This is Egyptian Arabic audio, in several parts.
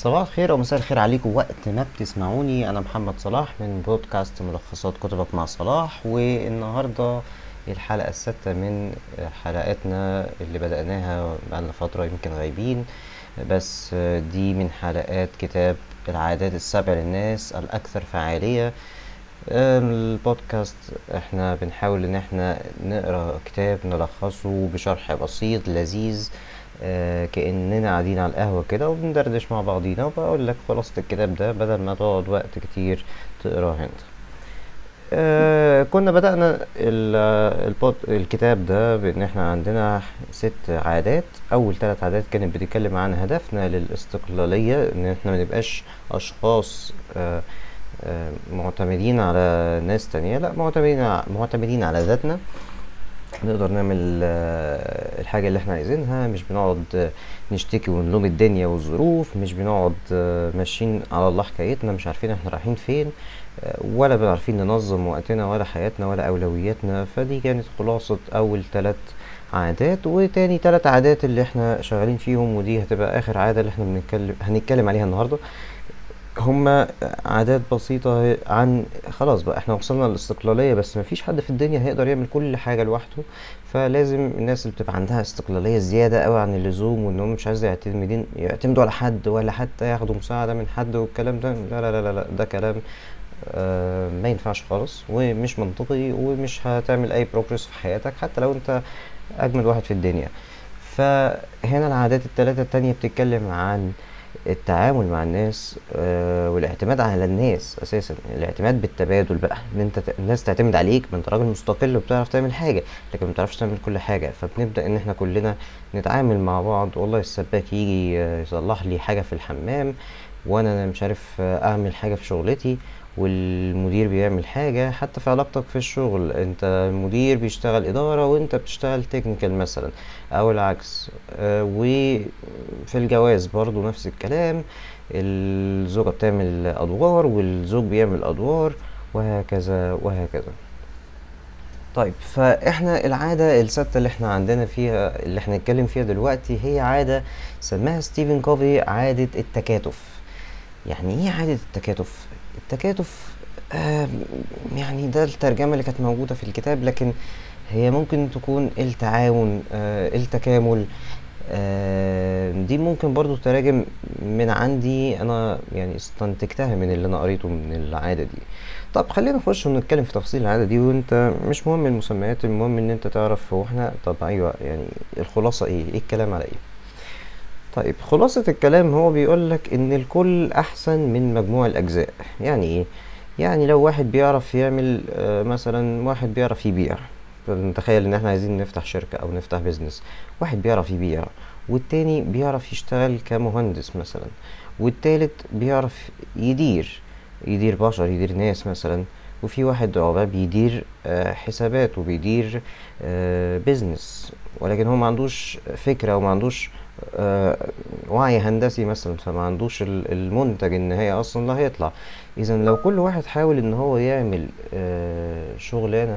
صباح الخير او مساء الخير عليكم وقت ما بتسمعوني انا محمد صلاح من بودكاست ملخصات كتبك مع صلاح والنهارده الحلقة السادسة من حلقاتنا اللي بدأناها بقالنا فترة يمكن غايبين بس دي من حلقات كتاب العادات السبع للناس الأكثر فعالية البودكاست احنا بنحاول ان احنا نقرا كتاب نلخصه بشرح بسيط لذيذ آه، كأننا قاعدين على القهوة كده وبندردش مع بعضينا وبقول لك خلاصة الكتاب ده بدل ما تقعد وقت كتير تقراه انت آه كنا بدأنا ال- البود الكتاب ده بإن احنا عندنا ست عادات أول ثلاث عادات كانت بتتكلم عن هدفنا للاستقلالية إن احنا منبقاش أشخاص آه آه معتمدين على ناس تانية لأ معتمدين ع- معتمدين على ذاتنا نقدر نعمل آه، الحاجة اللي احنا عايزينها مش بنقعد آه، نشتكي ونلوم الدنيا والظروف مش بنقعد آه، ماشيين على الله حكايتنا مش عارفين احنا رايحين فين آه، ولا بنعرفين ننظم وقتنا ولا حياتنا ولا أولوياتنا فدي كانت خلاصة أول ثلاث عادات وتاني ثلاث عادات اللي احنا شغالين فيهم ودي هتبقى آخر عادة اللي احنا بنتكلم هنتكلم عليها النهاردة هما عادات بسيطة عن خلاص بقى احنا وصلنا للاستقلالية بس مفيش حد في الدنيا هيقدر يعمل كل حاجة لوحده فلازم الناس اللي بتبقى عندها استقلالية زيادة قوي عن اللزوم وانهم مش عايزة يعتمدين يعتمدوا على حد ولا حتى ياخدوا مساعدة من حد والكلام ده لا لا لا لا, لا ده كلام آه ما ينفعش خالص ومش منطقي ومش هتعمل اي بروجرس في حياتك حتى لو انت اجمد واحد في الدنيا فهنا العادات التلاتة التانية بتتكلم عن التعامل مع الناس آه والاعتماد على الناس اساسا الاعتماد بالتبادل بقى ان انت ت- الناس تعتمد عليك ما انت راجل مستقل وبتعرف تعمل حاجه لكن ما بتعرفش تعمل كل حاجه فبنبدا ان احنا كلنا نتعامل مع بعض والله السباك يجي آه، يصلح لي حاجه في الحمام وانا مش عارف آه، اعمل حاجه في شغلتي والمدير بيعمل حاجة حتى في علاقتك في الشغل انت المدير بيشتغل إدارة وانت بتشتغل تكنيكال مثلا او العكس آه، وفي الجواز برضو نفس الكلام الزوجة بتعمل أدوار والزوج بيعمل أدوار وهكذا وهكذا طيب فاحنا العادة الثابتة اللي احنا عندنا فيها اللي احنا نتكلم فيها دلوقتي هي عادة سماها ستيفن كوفي عادة التكاتف يعني ايه عادة التكاتف التكاتف آه يعني ده الترجمة اللي كانت موجودة في الكتاب لكن هي ممكن تكون التعاون آه التكامل آه دي ممكن برضو تراجم من عندي انا يعني استنتجتها من اللي انا قريته من العادة دي طب خلينا نخش ونتكلم في تفاصيل العادة دي وانت مش مهم المسميات المهم ان انت تعرف هو احنا طب ايوه يعني الخلاصة ايه ايه الكلام على ايه طيب خلاصة الكلام هو بيقولك إن الكل أحسن من مجموع الأجزاء يعني إيه؟ يعني لو واحد بيعرف يعمل آه، مثلا واحد بيعرف يبيع نتخيل إن إحنا عايزين نفتح شركة أو نفتح بيزنس واحد بيعرف يبيع والتاني بيعرف يشتغل كمهندس مثلا والتالت بيعرف يدير يدير بشر يدير ناس مثلا وفي واحد عقبال بيدير آه، حسابات وبيدير آه، بيزنس ولكن هو ما عندوش فكرة وما عندوش آه، وعي هندسي مثلا فما عندوش ال- المنتج النهائي اصلا اللي هيطلع اذا لو كل واحد حاول ان هو يعمل آه، شغلانة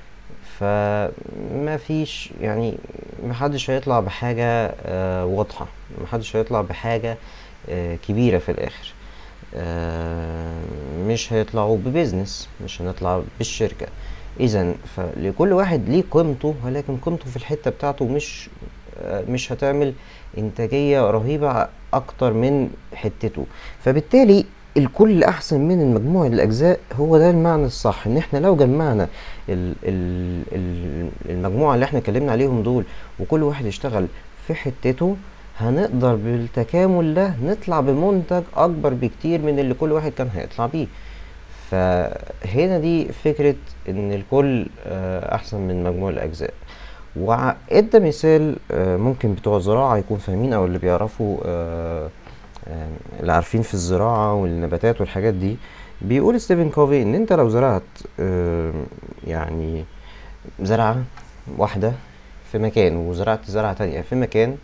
فما فيش يعني محدش هيطلع بحاجة آه، واضحة محدش هيطلع بحاجة آه، كبيرة في الاخر آه، مش هيطلعوا ببزنس مش هنطلع بالشركة اذا فلكل واحد ليه قيمته ولكن قيمته في الحتة بتاعته مش آه، مش هتعمل انتاجية رهيبة اكتر من حتته فبالتالي الكل احسن من المجموع الاجزاء هو ده المعنى الصح ان احنا لو جمعنا ال ال ال المجموعة اللي احنا اتكلمنا عليهم دول وكل واحد يشتغل في حتته هنقدر بالتكامل ده نطلع بمنتج اكبر بكتير من اللي كل واحد كان هيطلع بيه فهنا دي فكرة ان الكل آه، احسن من مجموع الاجزاء وادى مثال آه، ممكن بتوع الزراعة يكون فاهمين او اللي بيعرفوا آه، آه، اللي عارفين في الزراعة والنباتات والحاجات دي بيقول ستيفن كوفي ان انت لو زرعت آه، يعني زرعة واحدة في مكان وزرعت زرعة تانية في مكان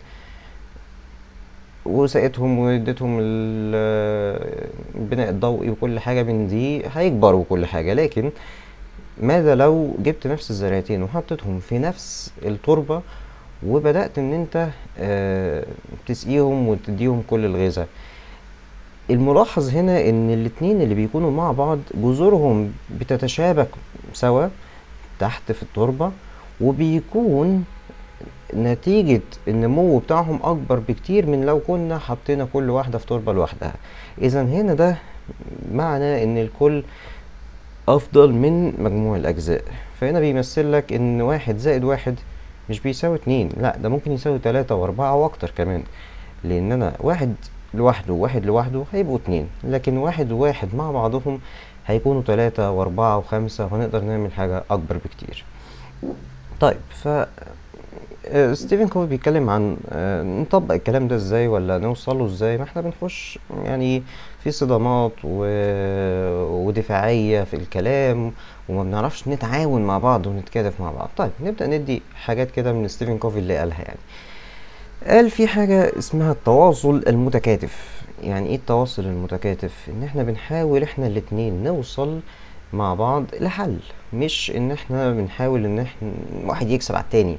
وسقيتهم واديتهم ال- البناء الضوئي وكل حاجة من دي هيكبروا وكل حاجة لكن ماذا لو جبت نفس الزراعتين وحطيتهم في نفس التربة وبدأت ان انت آه، تسقيهم وتديهم كل الغذاء الملاحظ هنا ان الاتنين اللي بيكونوا مع بعض جذورهم بتتشابك سوا تحت في التربة وبيكون نتيجة النمو بتاعهم أكبر بكتير من لو كنا حطينا كل واحدة في تربة لوحدها إذا هنا ده معنى إن الكل أفضل من مجموع الأجزاء فهنا بيمثل لك إن واحد زائد واحد مش بيساوي اتنين لا ده ممكن يساوي تلاتة وأربعة وأكتر كمان لأن أنا واحد لوحده وواحد لوحده هيبقوا اتنين لكن واحد وواحد مع بعضهم هيكونوا تلاتة وأربعة وخمسة وهنقدر نعمل حاجة أكبر بكتير طيب ف آه، ستيفن كوفي بيتكلم عن آه، نطبق الكلام ده ازاي ولا نوصله ازاي ما احنا بنخش يعني في صدامات و... ودفاعية في الكلام وما بنعرفش نتعاون مع بعض ونتكاتف مع بعض طيب نبدأ ندي حاجات كده من ستيفن كوفي اللي قالها يعني قال في حاجة اسمها التواصل المتكاتف يعني ايه التواصل المتكاتف ان احنا بنحاول احنا الاتنين نوصل مع بعض لحل مش ان احنا بنحاول ان احنا واحد يكسب على التاني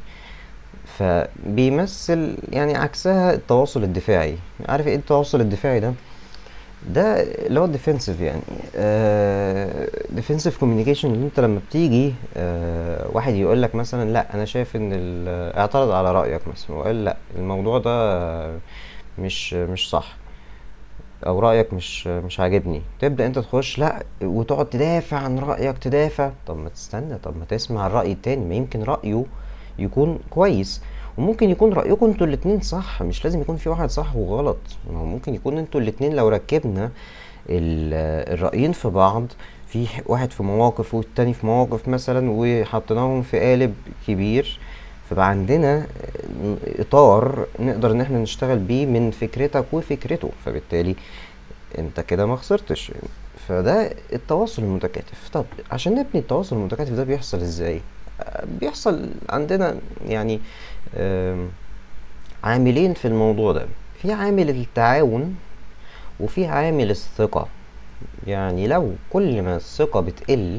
فبيمثل يعني عكسها التواصل الدفاعي عارف ايه التواصل الدفاعي ده ده اللي هو الديفنسيف يعني ديفنسيف كوميونيكيشن اللي انت لما بتيجي آه واحد يقول لك مثلا لا انا شايف ان ال- اعترض على رايك مثلا وقال لا الموضوع ده مش مش صح او رايك مش مش عاجبني تبدا انت تخش لا وتقعد تدافع عن رايك تدافع طب ما تستنى طب ما تسمع الراي التاني ما يمكن رايه يكون كويس وممكن يكون رايكم انتوا الاتنين صح مش لازم يكون في واحد صح وغلط ما هو ممكن يكون انتوا الاتنين لو ركبنا ال- الرايين في بعض في واحد في مواقف والتاني في مواقف مثلا وحطيناهم في قالب كبير فبقى عندنا اطار نقدر ان احنا نشتغل بيه من فكرتك وفكرته فبالتالي انت كده ما خسرتش فده التواصل المتكاتف طب عشان نبني التواصل المتكاتف ده بيحصل ازاي آه، بيحصل عندنا يعني آم، عاملين في الموضوع ده في عامل التعاون وفي عامل الثقة يعني لو كل ما الثقة بتقل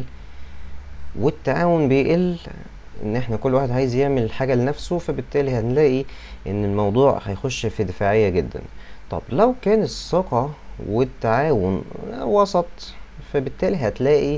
والتعاون بيقل ان احنا كل واحد عايز يعمل حاجة لنفسه فبالتالي هنلاقي ان الموضوع هيخش في دفاعية جدا طب لو كان الثقة والتعاون وسط فبالتالي هتلاقي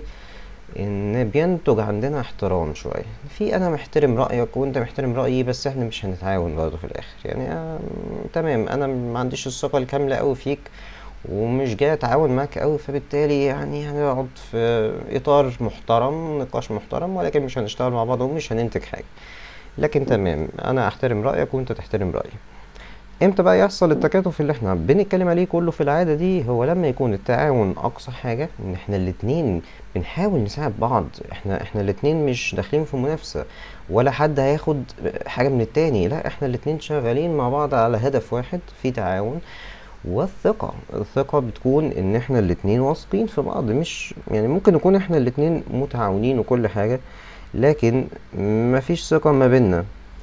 ان بينتج عندنا احترام شوية في انا محترم رأيك وانت محترم رأيي بس احنا مش هنتعاون برضه في الاخر يعني آه تمام انا ما عنديش الثقة الكاملة قوي فيك ومش جاي اتعاون معاك قوي فبالتالي يعني هنقعد في اطار محترم نقاش محترم ولكن مش هنشتغل مع بعض ومش هننتج حاجة لكن تمام انا احترم رأيك وانت تحترم رأيي امتى بقى يحصل التكاتف اللي احنا بنتكلم عليه كله في العادة دي هو لما يكون التعاون اقصى حاجة ان احنا الاتنين بنحاول نساعد بعض احنا احنا الاتنين مش داخلين في منافسة ولا حد هياخد حاجة من التاني لا احنا الاتنين شغالين مع بعض على هدف واحد في تعاون والثقة الثقة بتكون ان احنا الاتنين واثقين في بعض مش يعني ممكن نكون احنا الاتنين متعاونين وكل حاجة لكن مفيش ثقة ما بيننا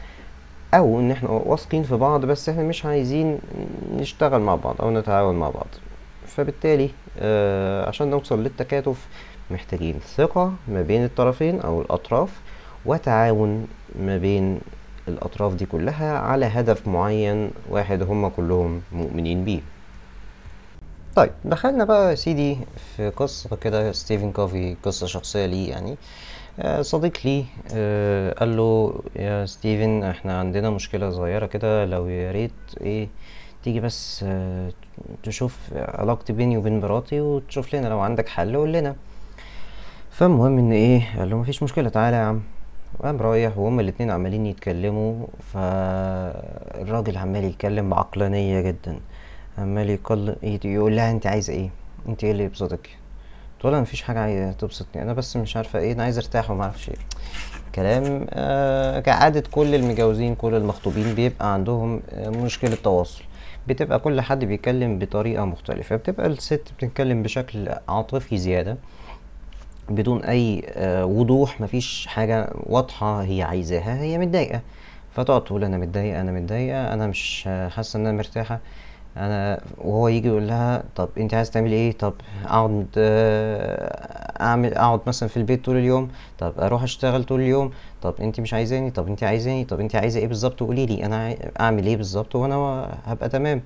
او ان احنا واثقين في بعض بس احنا مش عايزين نشتغل مع بعض او نتعاون مع بعض فبالتالي آه عشان نوصل للتكاتف محتاجين ثقة ما بين الطرفين او الاطراف وتعاون ما بين الاطراف دي كلها على هدف معين واحد هم كلهم مؤمنين بيه طيب دخلنا بقى يا سيدي في قصة كده ستيفن كوفي قصة شخصية ليه يعني آه، صديق لي آه، قال له يا ستيفن احنا عندنا مشكلة صغيرة كده لو يا ريت ايه تيجي بس آه، تشوف علاقتي بيني وبين مراتي وتشوف لنا لو عندك حل قول لنا فالمهم ان ايه قال له مفيش مشكلة تعالى يا عم قام رايح وهما الاتنين عمالين يتكلموا فالراجل عمال يتكلم بعقلانية جدا عمال يقل يقول لها انت عايزة ايه انت ايه اللي يبسطك تقول انا مفيش حاجة عايزة تبسطني انا بس مش عارفة ايه انا عايز ارتاح وما اعرفش ايه كلام آه كعادة كل المتجوزين كل المخطوبين بيبقى عندهم آه مشكلة تواصل بتبقى كل حد بيتكلم بطريقة مختلفة بتبقى الست بتتكلم بشكل عاطفي زيادة بدون اي آه، وضوح مفيش حاجة واضحة هي عايزاها هي متضايقة فتقعد تقول انا متضايقة انا متضايقة انا مش آه، حاسة ان انا مرتاحة انا وهو يجي يقول لها طب انت عايز تعملي ايه طب اقعد آه، اعمل اقعد مثلا في البيت طول اليوم طب اروح اشتغل طول اليوم طب انت مش عايزاني طب انت عايزاني طب انت عايزة ايه بالظبط قولي لي انا عاي- اعمل ايه بالظبط وانا هبقى تمام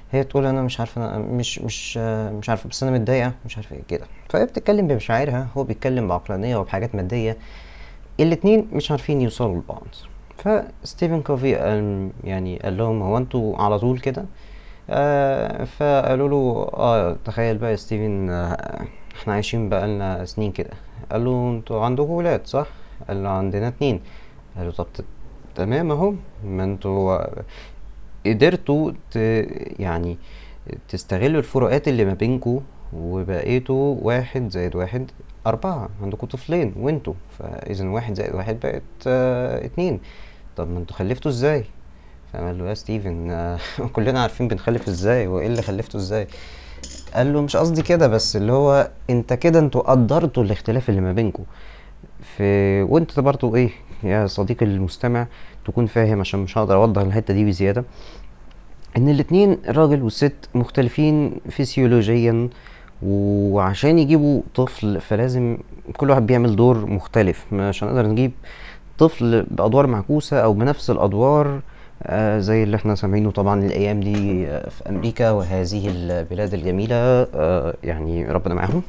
هي تقول انا مش عارفه انا مش مش آه، مش عارفه بس انا متضايقه مش عارفه ايه كده فهي بتتكلم بمشاعرها هو بيتكلم بعقلانيه وبحاجات ماديه الاتنين مش عارفين يوصلوا لبعض فستيفن كوفي قال يعني قال لهم هو انتوا على طول كده آه فقالوا له اه تخيل بقى يا ستيفن آه احنا عايشين بقالنا سنين كده قال له انتوا عندكم ولاد صح قال له عندنا اتنين قال له طب ت- تمام اهو ما انتوا قدرتوا ت... يعني تستغلوا الفروقات اللي ما بينكوا وبقيتوا واحد زائد واحد أربعة عندكوا طفلين وانتوا فإذا واحد زائد واحد بقت آه اتنين طب ما انتوا خلفتوا ازاي؟ فقال له يا ستيفن آه كلنا عارفين بنخلف ازاي وايه اللي خلفته ازاي قال له مش قصدي كده بس اللي هو انت كده انتوا قدرتوا الاختلاف اللي ما بينكوا في وانت برضو ايه يا صديقي المستمع تكون فاهم عشان مش هقدر اوضح الحته دي بزياده ان الاتنين الراجل والست مختلفين فسيولوجيا وعشان يجيبوا طفل فلازم كل واحد بيعمل دور مختلف مش هنقدر نجيب طفل بأدوار معكوسة أو بنفس الأدوار آه زي اللي احنا سامعينه طبعا الأيام دي آه في أمريكا وهذه البلاد الجميلة آه يعني ربنا معاهم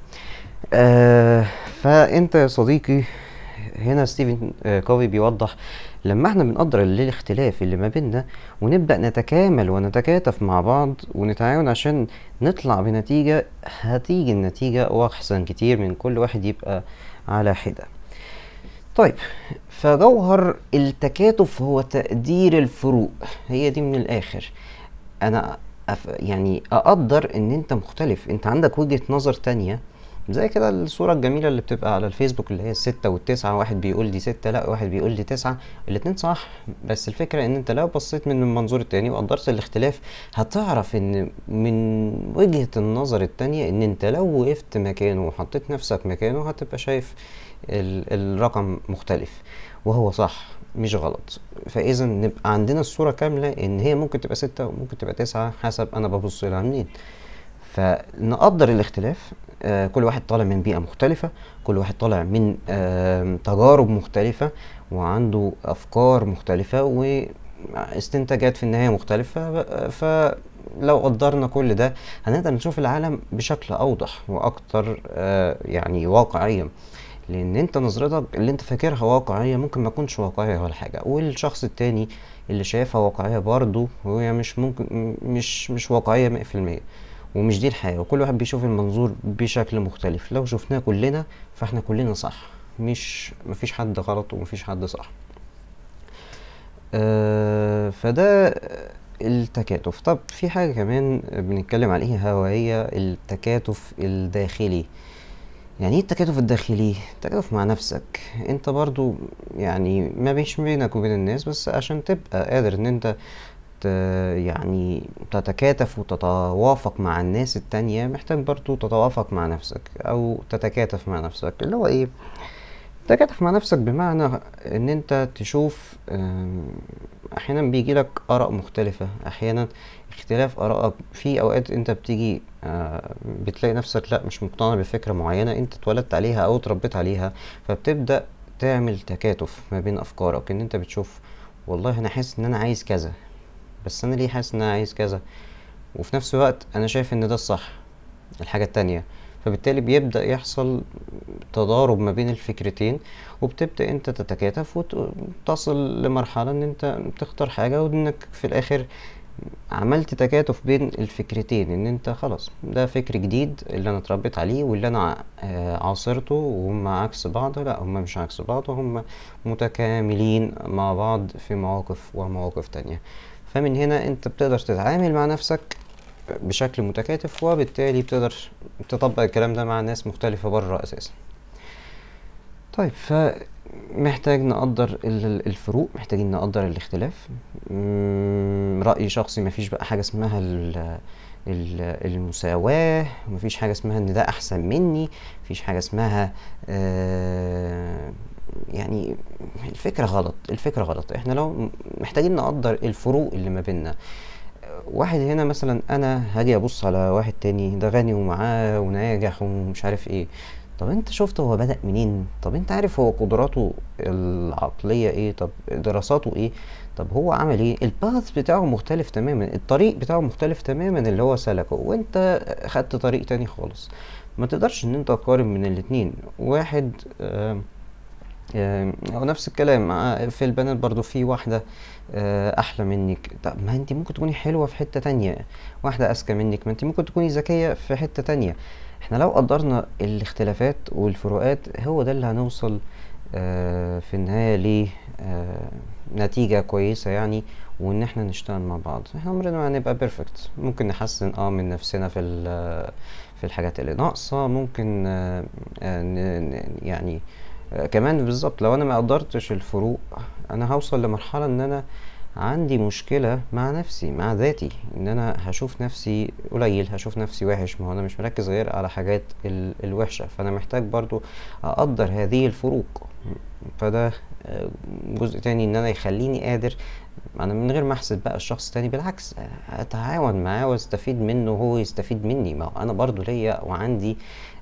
آه فأنت يا صديقي هنا ستيفن آه، كوفي بيوضح لما احنا بنقدر الاختلاف اللي ما بيننا ونبدأ نتكامل ونتكاتف مع بعض ونتعاون عشان نطلع بنتيجة هتيجي النتيجة وأحسن كتير من كل واحد يبقى على حدة طيب فجوهر التكاتف هو تقدير الفروق هي دي من الآخر أنا أف يعني أقدر إن أنت مختلف أنت عندك وجهة نظر تانية زي كده الصورة الجميلة اللي بتبقى على الفيسبوك اللي هي الستة والتسعة واحد بيقول دي ستة لا واحد بيقول دي تسعة الاتنين صح بس الفكرة ان انت لو بصيت من المنظور التاني وقدرت الاختلاف هتعرف ان من وجهة النظر التانية ان انت لو وقفت مكانه وحطيت نفسك مكانه هتبقى شايف ال الرقم مختلف وهو صح مش غلط فاذا نبقى عندنا الصورة كاملة ان هي ممكن تبقى ستة وممكن تبقى تسعة حسب انا ببص لها منين فنقدر الاختلاف آه كل واحد طالع من بيئة مختلفة كل واحد طالع من آه تجارب مختلفة وعنده أفكار مختلفة واستنتاجات في النهاية مختلفة فلو قدرنا كل ده هنقدر نشوف العالم بشكل أوضح وأكتر آه يعني واقعيا لان انت نظرتك اللي انت فاكرها واقعية ممكن ما تكونش واقعية ولا حاجة والشخص التاني اللي شايفها واقعية برضه وهي مش ممكن مش مش واقعية مية في المية ومش دي الحياة وكل واحد بيشوف المنظور بشكل مختلف لو شفناه كلنا فاحنا كلنا صح مش مفيش حد غلط ومفيش حد صح آه فده التكاتف طب في حاجة كمان بنتكلم عليها وهي التكاتف الداخلي يعني ايه التكاتف الداخلي التكاتف مع نفسك انت برضو يعني ما بيش بينك وبين الناس بس عشان تبقى قادر ان انت ت يعني تتكاتف وتتوافق مع الناس التانية محتاج برضو تتوافق مع نفسك او تتكاتف مع نفسك اللي هو ايه تتكاتف مع نفسك بمعنى ان انت تشوف احيانا بيجي لك اراء مختلفة احيانا اختلاف ارائك في اوقات انت بتيجي بتلاقي نفسك لا مش مقتنع بفكرة معينة انت اتولدت عليها او اتربيت عليها فبتبدأ تعمل تكاتف ما بين افكارك ان انت بتشوف والله انا حاسس ان انا عايز كذا بس انا ليه حاسس ان انا عايز كذا وفي نفس الوقت انا شايف ان ده الصح الحاجة التانية فبالتالي بيبدأ يحصل تضارب ما بين الفكرتين وبتبدأ انت تتكاتف وتصل لمرحلة ان انت بتختار حاجة وانك في الاخر عملت تكاتف بين الفكرتين ان انت خلاص ده فكر جديد اللي انا اتربيت عليه واللي انا عاصرته وهم عكس بعض لا هم مش عكس بعض هم متكاملين مع بعض في مواقف ومواقف تانية فمن هنا انت بتقدر تتعامل مع نفسك بشكل متكاتف وبالتالي بتقدر تطبق الكلام ده مع ناس مختلفة بره اساسا طيب فمحتاج نقدر الفروق محتاجين نقدر الاختلاف رأي شخصي مفيش بقى حاجة اسمها المساواة مفيش حاجة اسمها ان ده احسن مني مفيش حاجة اسمها آه يعني الفكرة غلط الفكرة غلط احنا لو محتاجين نقدر الفروق اللي ما بيننا واحد هنا مثلا انا هاجي ابص على واحد تاني ده غني ومعاه وناجح ومش عارف ايه طب انت شفت هو بدأ منين طب انت عارف هو قدراته العقلية ايه طب دراساته ايه طب هو عمل ايه الباث بتاعه مختلف تماما الطريق بتاعه مختلف تماما اللي هو سلكه وانت خدت طريق تاني خالص ما تقدرش ان انت تقارن بين الاتنين واحد آم، آم، هو نفس الكلام آه، في البنات برضو في واحدة آه، احلى منك طب ما انت ممكن تكوني حلوة في حتة تانية واحدة اذكى منك ما انت ممكن تكوني ذكية في حتة تانية احنا لو قدرنا الاختلافات والفروقات هو ده اللي هنوصل آه، في النهاية لنتيجة كويسة يعني وان احنا نشتغل مع بعض احنا عمرنا ما هنبقى بيرفكت ممكن نحسن اه من نفسنا في ال- في الحاجات اللي ناقصة ممكن آه، آه، ن- ن- يعني آه، كمان بالظبط لو انا ما قدرتش الفروق انا هوصل لمرحلة ان انا عندي مشكلة مع نفسي مع ذاتي ان انا هشوف نفسي قليل هشوف نفسي وحش ما هو انا مش مركز غير على حاجات ال- الوحشة فانا محتاج برضو اقدر هذه الفروق فده آه، جزء تاني ان انا يخليني قادر انا من غير ما احسد بقى الشخص التاني بالعكس آه، اتعاون معاه واستفيد منه وهو يستفيد مني ما هو انا برضو ليا وعندي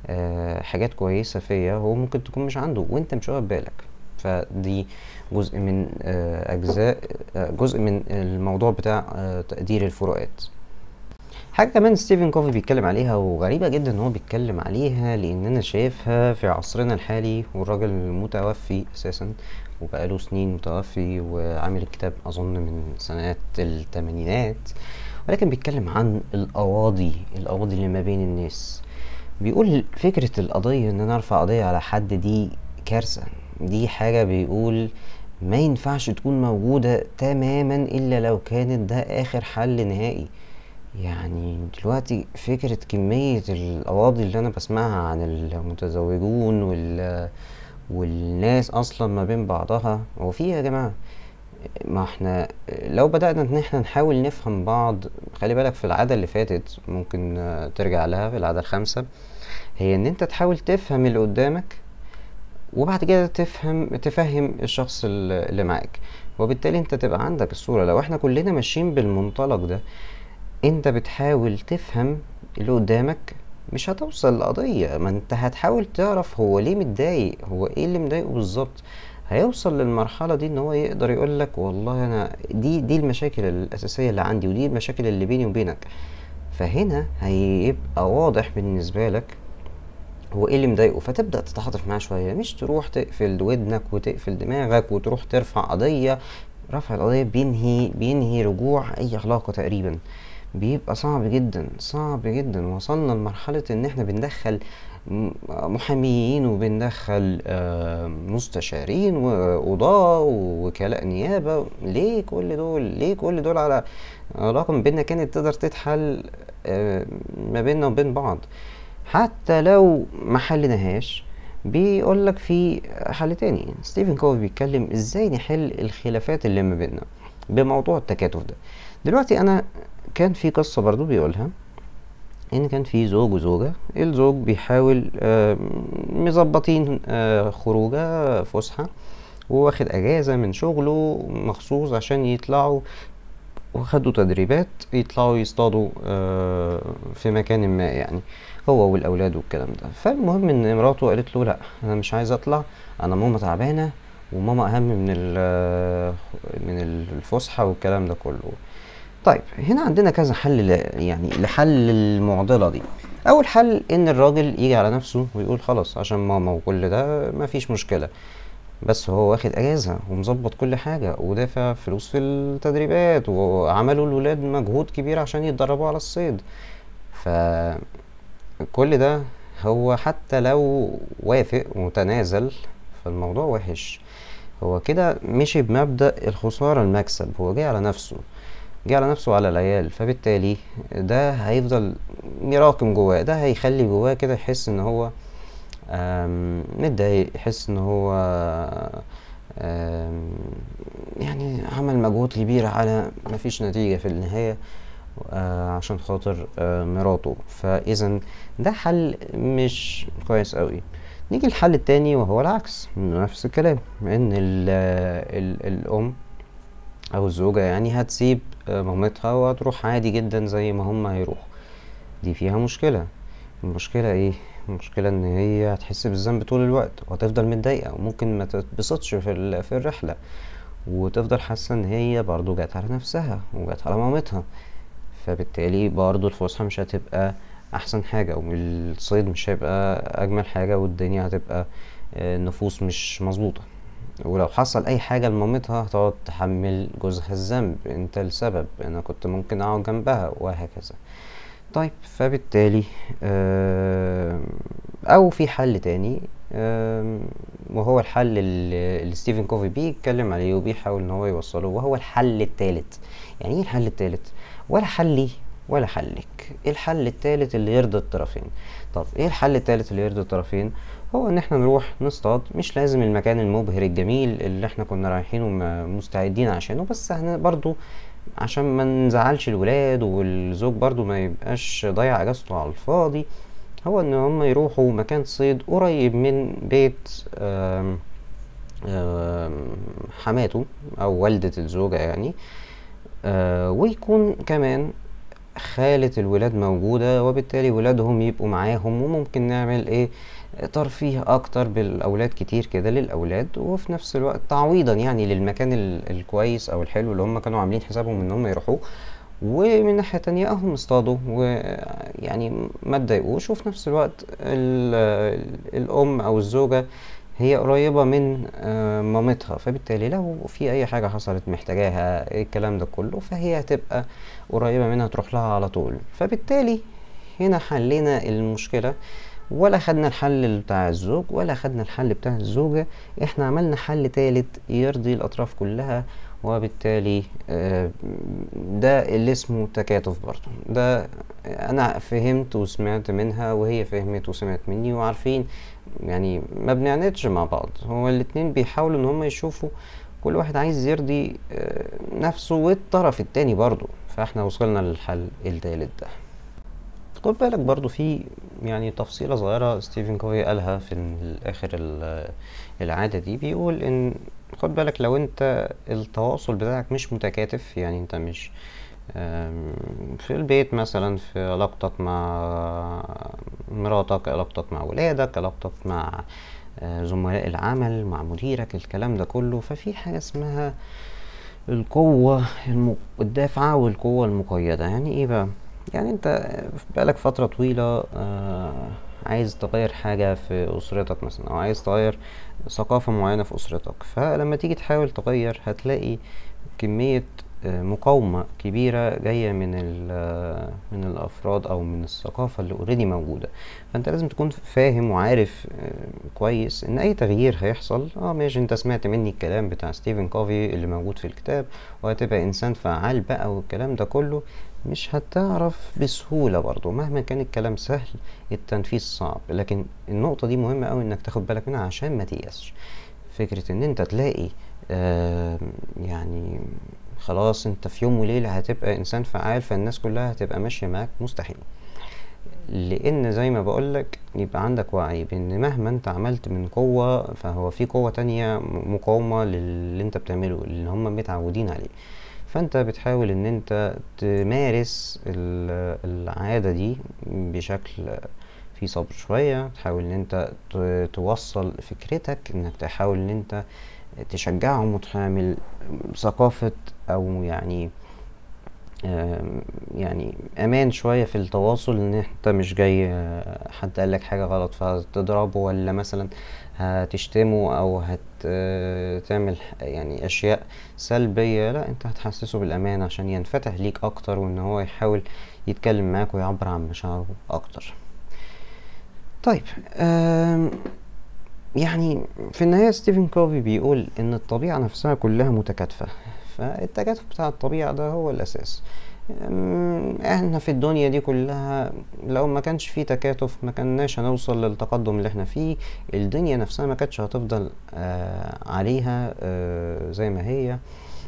آه، حاجات كويسة فيا هو ممكن تكون مش عنده وانت مش واخد بالك فدي جزء من آه، اجزاء آه، جزء من الموضوع بتاع آه، تقدير الفروقات حاجة كمان ستيفن كوفي بيتكلم عليها وغريبة جدا ان هو بيتكلم عليها لان انا شايفها في عصرنا الحالي والراجل متوفي اساسا وبقاله سنين متوفي وعامل الكتاب اظن من سنوات الثمانينات ولكن بيتكلم عن القواضي القواضي اللي ما بين الناس بيقول فكرة القضية ان انا ارفع قضية على حد دي كارثة دي حاجة بيقول ما ينفعش تكون موجودة تماما الا لو كانت ده اخر حل نهائي يعني دلوقتي فكرة كمية القواضي اللي أنا بسمعها عن المتزوجون وال والناس أصلا ما بين بعضها هو في إيه يا جماعة ما احنا لو بدأنا ان احنا نحاول نفهم بعض خلي بالك في العادة اللي فاتت ممكن آه، ترجع لها في العادة الخامسة هي ان انت تحاول تفهم اللي قدامك وبعد كده تفهم تفهم الشخص ال- اللي معاك وبالتالي انت تبقى عندك الصورة لو احنا كلنا ماشيين بالمنطلق ده انت بتحاول تفهم اللي قدامك مش هتوصل لقضية ما انت هتحاول تعرف هو ليه متضايق هو ايه اللي مضايقه بالظبط هيوصل للمرحلة دي ان هو يقدر يقولك والله انا دي دي المشاكل الاساسية اللي عندي ودي المشاكل اللي بيني وبينك فهنا هيبقى واضح بالنسبة لك هو ايه اللي مضايقه فتبدأ تتعاطف معاه شوية مش تروح تقفل ودنك وتقفل دماغك وتروح ترفع قضية رفع القضية بينهي بينهي رجوع أي علاقة تقريبا بيبقى صعب جدا صعب جدا وصلنا لمرحلة إن إحنا بندخل م- محاميين وبندخل آه، مستشارين وقضاة ووكلاء نيابة ليه كل دول ليه كل دول على علاقة ما بيننا كانت تقدر تتحل آه، ما بيننا وبين بعض حتى لو ما حلناهاش بيقول لك في حل تاني ستيفن كوفي بيتكلم ازاي نحل الخلافات اللي ما بيننا بموضوع التكاتف ده دلوقتي انا كان في قصة برضو بيقولها ان كان في زوج وزوجة الزوج بيحاول آه، مظبطين آه، خروجه فسحة وواخد اجازة من شغله مخصوص عشان يطلعوا وخدوا تدريبات يطلعوا يصطادوا آه، في مكان ما يعني هو والاولاد والكلام ده فالمهم ان مراته قالت له لا انا مش عايز اطلع انا ماما تعبانه وماما اهم من ال- من الفسحه والكلام ده كله طيب هنا عندنا كذا حل ل- يعني لحل المعضله دي اول حل ان الراجل يجي على نفسه ويقول خلاص عشان ماما وكل ده مفيش مشكله بس هو واخد اجازه ومظبط كل حاجه ودافع فلوس في التدريبات وعملوا الولاد مجهود كبير عشان يتدربوا على الصيد فكل ده هو حتى لو وافق وتنازل فالموضوع وحش هو كده مشي بمبدأ الخسارة المكسب هو جه على نفسه جه على نفسه وعلى العيال فبالتالي ده هيفضل يراكم جواه ده هيخلي جواه كده يحس ان هو آم، متضايق يحس ان هو آم، يعني عمل مجهود كبير على مفيش نتيجة في النهاية آه، عشان خاطر آه، مراته فاذا ده حل مش كويس قوي نيجي الحل التاني وهو العكس نفس الكلام ان ال ال الام او الزوجة يعني هتسيب آه، مامتها وهتروح عادي جدا زي ما هم هيروحوا دي فيها مشكلة المشكلة ايه المشكلة ان هي هتحس بالذنب طول الوقت وهتفضل متضايقة وممكن ما تتبسطش في ال- في الرحلة وتفضل حاسة ان هي برضو جات على نفسها وجات على مامتها فبالتالي برضو الفسحة مش هتبقى احسن حاجة والصيد مش هيبقى اجمل حاجة والدنيا هتبقى النفوس مش مظبوطة ولو حصل اي حاجة لمامتها هتقعد تحمل جوزها الذنب انت السبب انا كنت ممكن اقعد جنبها وهكذا طيب فبالتالي آم، او في حل تاني آم، وهو الحل اللي اللي ستيفن كوفي بيتكلم عليه وبيحاول ان هو يوصله وهو الحل التالت يعني ايه الحل التالت ولا حلي ولا حلك ايه الحل التالت اللي يرضي الطرفين طب ايه الحل التالت اللي يرضي الطرفين هو ان احنا نروح نصطاد مش لازم المكان المبهر الجميل اللي احنا كنا رايحينه م- مستعدين عشانه بس احنا برضو عشان ما نزعلش الولاد والزوج برضو ما يبقاش ضيع اجازته على الفاضي هو ان هم يروحوا مكان صيد قريب من بيت آم آم حماته او والدة الزوجة يعني آه ويكون كمان خالة الولاد موجودة وبالتالي ولادهم يبقوا معاهم وممكن نعمل ايه ترفيه اكتر بالاولاد كتير كده للاولاد وفي نفس الوقت تعويضا يعني للمكان ال- الكويس او الحلو اللي هم كانوا عاملين حسابهم ان هم يروحوه ومن ناحية تانية اهم اصطادوا ويعني ما تضايقوش وفي نفس الوقت ال- الام او الزوجة هي قريبة من آه، مامتها فبالتالي لو في اي حاجة حصلت محتاجاها الكلام ده كله فهي هتبقى قريبة منها تروح لها على طول فبالتالي هنا حلينا المشكلة ولا خدنا الحل بتاع الزوج ولا خدنا الحل بتاع الزوجة احنا عملنا حل تالت يرضي الأطراف كلها وبالتالي آه، ده اللي اسمه تكاتف برضو ده أنا فهمت وسمعت منها وهي فهمت وسمعت مني وعارفين يعني ما بنعندش مع بعض هو الاتنين بيحاولوا ان هم يشوفوا كل واحد عايز يرضي آه، نفسه والطرف التاني برضو فاحنا وصلنا للحل التالت ده خد بالك برضو في يعني تفصيلة صغيرة ستيفن كوفي قالها في الآخر ال- العادة دي بيقول إن خد بالك لو أنت التواصل بتاعك مش متكاتف يعني أنت مش آم، في البيت مثلا في علاقتك مع مراتك علاقتك مع ولادك علاقتك مع آه، زملاء العمل مع مديرك الكلام ده كله ففي حاجة اسمها القوة الم... الدافعة والقوة المقيدة يعني ايه بقى يعني انت بقالك فترة طويلة آه عايز تغير حاجة في أسرتك مثلا أو عايز تغير ثقافة معينة في أسرتك فلما تيجي تحاول تغير هتلاقي كمية آه، مقاومة كبيرة جاية من ال- من الأفراد أو من الثقافة اللي اوريدي موجودة فأنت لازم تكون فاهم وعارف آه، كويس إن أي تغيير هيحصل اه ماشي أنت سمعت مني الكلام بتاع ستيفن كوفي اللي موجود في الكتاب وهتبقى إنسان فعال بقى والكلام ده كله مش هتعرف بسهولة برضه مهما كان الكلام سهل التنفيذ صعب لكن النقطة دي مهمة أوي إنك تاخد بالك منها عشان ما تيأسش فكرة إن أنت تلاقي آه يعني خلاص أنت في يوم وليلة هتبقى إنسان فعال فالناس كلها هتبقى ماشية معاك مستحيل لان زي ما بقولك يبقى عندك وعي بان مهما انت عملت من قوة فهو في قوة تانية م- مقاومة للي انت بتعمله اللي هم متعودين عليه فانت بتحاول ان انت تمارس ال- العادة دي بشكل في صبر شوية تحاول ان انت ت- توصل فكرتك انك تحاول ان انت تشجعهم وتعمل ثقافة او يعني آم، يعني امان شويه في التواصل ان انت مش جاي آه، حد قالك حاجه غلط فتضربه ولا مثلا هتشتمه او هتعمل يعني اشياء سلبيه لا انت هتحسسه بالامان عشان ينفتح ليك اكتر وان هو يحاول يتكلم معاك ويعبر عن مشاعره اكتر طيب آم، يعني في النهاية ستيفن كوفي بيقول إن الطبيعة نفسها كلها متكاتفة فالتكاتف بتاع الطبيعة ده هو الأساس أم، احنا في الدنيا دي كلها لو ما كانش في تكاتف ما كناش هنوصل للتقدم اللي احنا فيه الدنيا نفسها ما كانتش هتفضل آه عليها آه زي ما هي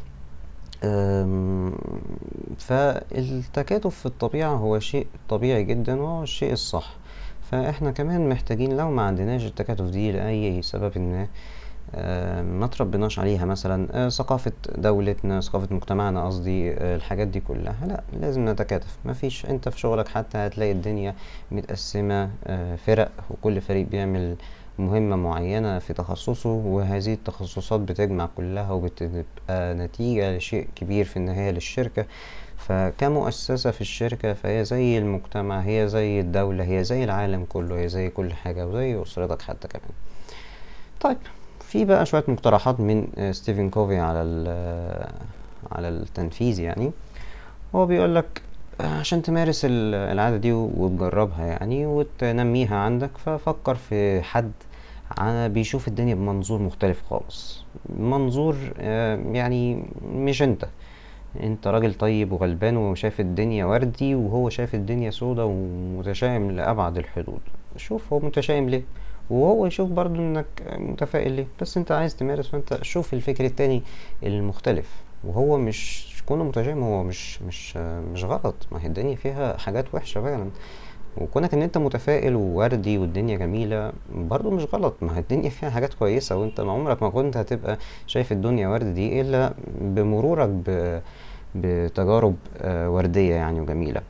أم، فالتكاتف في الطبيعة هو شيء طبيعي جدا وهو الشيء الصح فاحنا كمان محتاجين لو ما عندناش التكاتف دي لأي سبب ما آه، ما تربناش عليها مثلا آه، ثقافة دولتنا ثقافة مجتمعنا قصدي آه، الحاجات دي كلها لا لازم نتكاتف مفيش انت في شغلك حتى هتلاقي الدنيا متقسمة آه، فرق وكل فريق بيعمل مهمة معينة في تخصصه وهذه التخصصات بتجمع كلها وبتبقى نتيجة لشيء كبير في النهاية للشركة فكمؤسسة في الشركة فهي زي المجتمع هي زي الدولة هي زي العالم كله هي زي كل حاجة وزي أسرتك حتى كمان طيب في بقى شوية مقترحات من ستيفن كوفي على على التنفيذ يعني هو بيقول لك عشان تمارس العادة دي وتجربها يعني وتنميها عندك ففكر في حد بيشوف الدنيا بمنظور مختلف خالص منظور يعني مش انت انت راجل طيب وغلبان وشايف الدنيا وردي وهو شايف الدنيا سودا ومتشائم لأبعد الحدود شوف هو متشائم ليه وهو يشوف برضو انك متفائل ليه بس انت عايز تمارس فانت شوف الفكر التاني المختلف وهو مش كونه متشائم هو مش مش مش غلط ما هي الدنيا فيها حاجات وحشة فعلا وكونك ان انت متفائل ووردي والدنيا جميلة برضو مش غلط ما هي الدنيا فيها حاجات كويسة وانت ما عمرك ما كنت هتبقى شايف الدنيا ورد دي الا بمرورك ب بتجارب وردية يعني وجميلة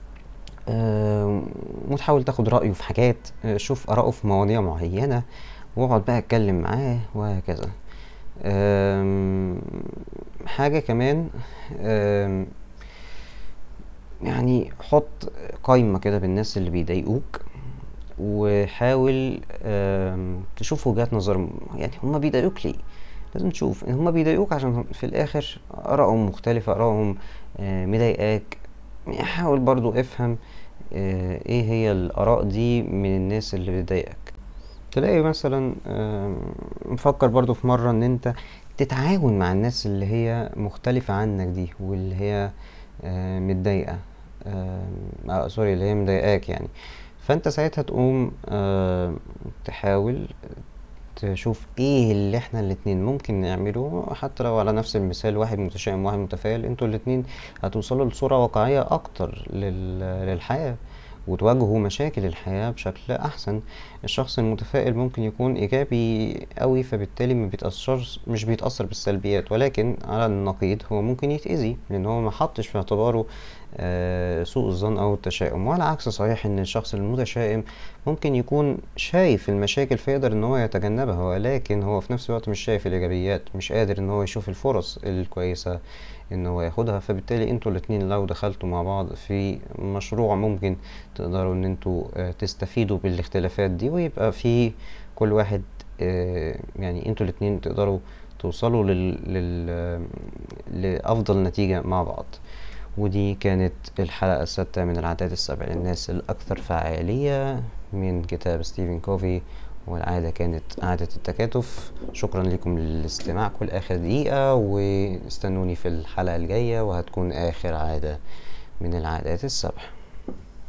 وتحاول تاخد رأيه في حاجات شوف آراءه في مواضيع معينة واقعد بقى اتكلم معاه وهكذا حاجة كمان يعني حط قايمة كده بالناس اللي بيضايقوك وحاول تشوف وجهات نظر يعني هما بيضايقوك ليه لازم تشوف ان هما بيضايقوك عشان في الاخر ارائهم مختلفة ارائهم مضايقاك حاول برضو افهم ايه هي الاراء دي من الناس اللي بتضايقك تلاقي مثلا مفكر برضو في مرة ان انت تتعاون مع الناس اللي هي مختلفة عنك دي واللي هي متضايقة آه سوري اللي هي مضايقاك يعني فانت ساعتها تقوم آه تحاول تشوف ايه اللي احنا الاتنين ممكن نعمله حتى لو على نفس المثال واحد متشائم واحد متفائل انتوا الاتنين هتوصلوا لصورة واقعية اكتر للحياة وتواجهوا مشاكل الحياة بشكل أحسن الشخص المتفائل ممكن يكون إيجابي أوي فبالتالي ما بيتأثرش مش بيتأثر بالسلبيات ولكن على النقيض هو ممكن يتأذي لأن هو ما حطش في اعتباره آه سوء الظن أو التشاؤم وعلى عكس صحيح إن الشخص المتشائم ممكن يكون شايف المشاكل فيقدر إن هو يتجنبها ولكن هو في نفس الوقت مش شايف الإيجابيات مش قادر إن هو يشوف الفرص الكويسة ان هو ياخدها فبالتالي انتوا الاتنين لو دخلتوا مع بعض في مشروع ممكن تقدروا ان انتوا تستفيدوا بالاختلافات دي ويبقى في كل واحد يعني انتوا الاتنين تقدروا توصلوا لل... لل... لأفضل نتيجة مع بعض ودي كانت الحلقة السادسة من العادات السبع للناس الأكثر فعالية من كتاب ستيفن كوفي والعادة كانت عادة التكاتف شكرا لكم لاستماعكم لآخر دقيقة واستنوني في الحلقة الجاية وهتكون آخر عادة من العادات السبع